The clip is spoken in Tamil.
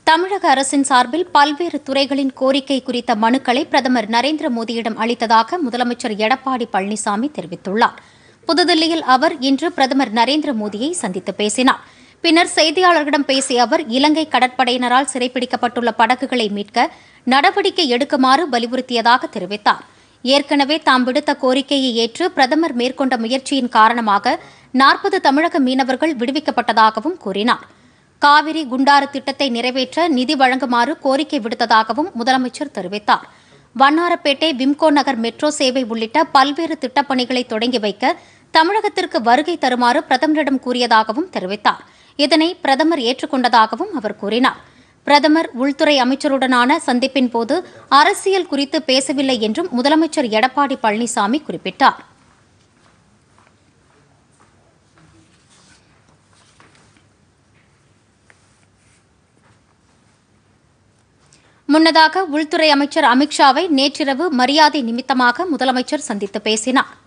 தமிழக அரசின் சார்பில் பல்வேறு துறைகளின் கோரிக்கை குறித்த மனுக்களை பிரதமர் நரேந்திர மோடியிடம் அளித்ததாக முதலமைச்சர் எடப்பாடி பழனிசாமி தெரிவித்துள்ளார் புதுதில்லியில் அவர் இன்று பிரதமர் நரேந்திர மோடியை சந்தித்து பேசினார் பின்னர் செய்தியாளர்களிடம் பேசிய அவர் இலங்கை கடற்படையினரால் சிறைப்பிடிக்கப்பட்டுள்ள படகுகளை மீட்க நடவடிக்கை எடுக்குமாறு வலியுறுத்தியதாக தெரிவித்தார் ஏற்கனவே தாம் விடுத்த கோரிக்கையை ஏற்று பிரதமர் மேற்கொண்ட முயற்சியின் காரணமாக நாற்பது தமிழக மீனவர்கள் விடுவிக்கப்பட்டதாகவும் கூறினார் காவிரி குண்டாறு திட்டத்தை நிறைவேற்ற நிதி வழங்குமாறு கோரிக்கை விடுத்ததாகவும் முதலமைச்சர் தெரிவித்தார் வண்ணாரப்பேட்டை விம்கோ நகர் மெட்ரோ சேவை உள்ளிட்ட பல்வேறு திட்டப்பணிகளை தொடங்கி வைக்க தமிழகத்திற்கு வருகை தருமாறு பிரதமரிடம் கூறியதாகவும் தெரிவித்தார் இதனை பிரதமர் ஏற்றுக்கொண்டதாகவும் அவர் கூறினார் பிரதமர் உள்துறை அமைச்சருடனான சந்திப்பின் போது அரசியல் குறித்து பேசவில்லை என்றும் முதலமைச்சர் எடப்பாடி பழனிசாமி குறிப்பிட்டார் முன்னதாக உள்துறை அமைச்சர் அமித்ஷாவை நேற்றிரவு மரியாதை நிமித்தமாக முதலமைச்சர் சந்தித்து பேசினார்